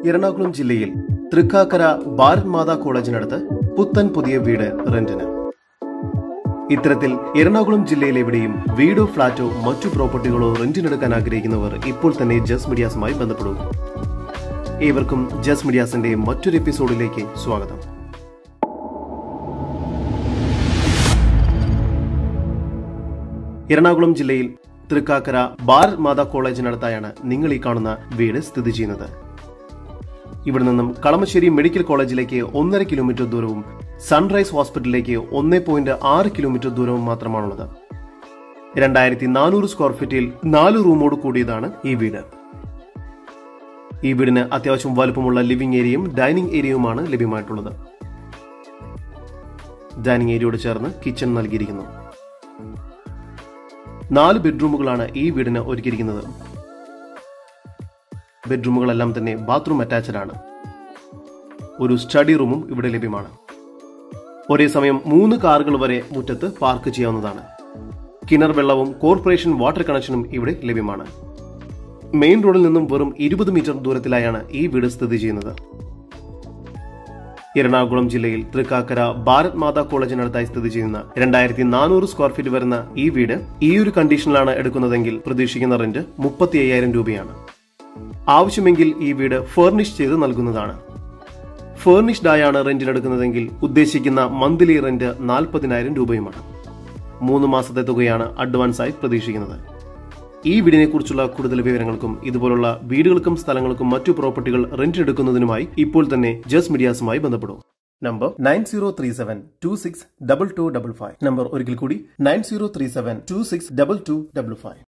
എറണാകുളം ജില്ലയിൽ തൃക്കാക്കര ഭാരത് മാതാ കോളേജിനടുത്ത് പുത്തൻ പുതിയ വീട് റെന്റിന് ഇത്തരത്തിൽ എറണാകുളം ജില്ലയിൽ എവിടെയും വീടോ ഫ്ളാറ്റോ മറ്റു പ്രോപ്പർട്ടികളോ റെന്റിനെടുക്കാൻ ആഗ്രഹിക്കുന്നവർ ഇപ്പോൾ തന്നെ ജസ് മീഡിയാസുമായി ബന്ധപ്പെടും ഏവർക്കും ജസ് മീഡിയാസിന്റെ മറ്റൊരു എപ്പിസോഡിലേക്ക് സ്വാഗതം എറണാകുളം ജില്ലയിൽ തൃക്കാക്കര ഭാരത് മാതാ കോളേജിനടുത്തായാണ് നിങ്ങൾ ഈ കാണുന്ന വീട് സ്ഥിതി ചെയ്യുന്നത് ഇവിടെ നിന്നും കളമശ്ശേരി മെഡിക്കൽ കോളേജിലേക്ക് ഒന്നര കിലോമീറ്റർ ദൂരവും സൺറൈസ് ഹോസ്പിറ്റലിലേക്ക് ഒന്നേ പോയിന്റ് ആറ് കിലോമീറ്റർ ദൂരവും മാത്രമാണുള്ളത് രണ്ടായിരത്തി നാനൂറ് സ്ക്വയർ ഫീറ്റിൽ നാല് റൂമോട് കൂടിയതാണ് ഈ വീട് ഈ വീടിന് അത്യാവശ്യം വലുപ്പമുള്ള ലിവിംഗ് ഏരിയയും ഡൈനിങ് ഏരിയയുമാണ് ലഭ്യമായിട്ടുള്ളത് ഡൈനിങ് ഏരിയയോട് ചേർന്ന് കിച്ചൺ നൽകിയിരിക്കുന്നു നാല് ബെഡ്റൂമുകളാണ് ഈ വീടിന് ഒരുക്കിയിരിക്കുന്നത് ബെഡ്റൂമുകളെല്ലാം തന്നെ ബാത്റൂം അറ്റാച്ച്ഡ് ആണ് ഒരു സ്റ്റഡി റൂമും ഇവിടെ ലഭ്യമാണ് ഒരേ സമയം മൂന്ന് കാറുകൾ വരെ മുറ്റത്ത് പാർക്ക് ചെയ്യാവുന്നതാണ് കിണർ വെള്ളവും കോർപ്പറേഷൻ വാട്ടർ കണക്ഷനും ഇവിടെ ലഭ്യമാണ് മെയിൻ റോഡിൽ നിന്നും വെറും ഇരുപത് മീറ്റർ ദൂരത്തിലായാണ് ഈ വീട് സ്ഥിതി ചെയ്യുന്നത് എറണാകുളം ജില്ലയിൽ തൃക്കാക്കര ഭാരത് മാതാ കോളേജിനടുത്തായി സ്ഥിതി ചെയ്യുന്ന രണ്ടായിരത്തി നാനൂറ് സ്ക്വയർ ഫീറ്റ് വരുന്ന ഈ വീട് ഈ ഒരു കണ്ടീഷനിലാണ് എടുക്കുന്നതെങ്കിൽ പ്രതീക്ഷിക്കുന്ന റെന്റ് മുപ്പത്തി അയ്യായിരം രൂപയാണ് ആവശ്യമെങ്കിൽ ഈ വീട് ഫർണിഷ് ചെയ്ത് നൽകുന്നതാണ് ഫേർണിഷ്ഡ് ആയാണ് റെന്റിനെടുക്കുന്നതെങ്കിൽ ഉദ്ദേശിക്കുന്ന മന്ത്ലി റെന്റ് നാൽപ്പതിനായിരം രൂപയുമാണ് മൂന്ന് മാസത്തെ തുകയാണ് അഡ്വാൻസ് ആയി പ്രതീക്ഷിക്കുന്നത് ഈ വീടിനെ കുറിച്ചുള്ള കൂടുതൽ വിവരങ്ങൾക്കും ഇതുപോലുള്ള വീടുകൾക്കും സ്ഥലങ്ങൾക്കും മറ്റു പ്രോപ്പർട്ടികൾ റെന്റിനെടുക്കുന്നതിനുമായി ഇപ്പോൾ തന്നെ ജസ് മീഡിയാസുമായി ബന്ധപ്പെടും number nine zero three seven two six double two double five number ഒരിക്കൽ കൂടി nine zero three seven two six double two double five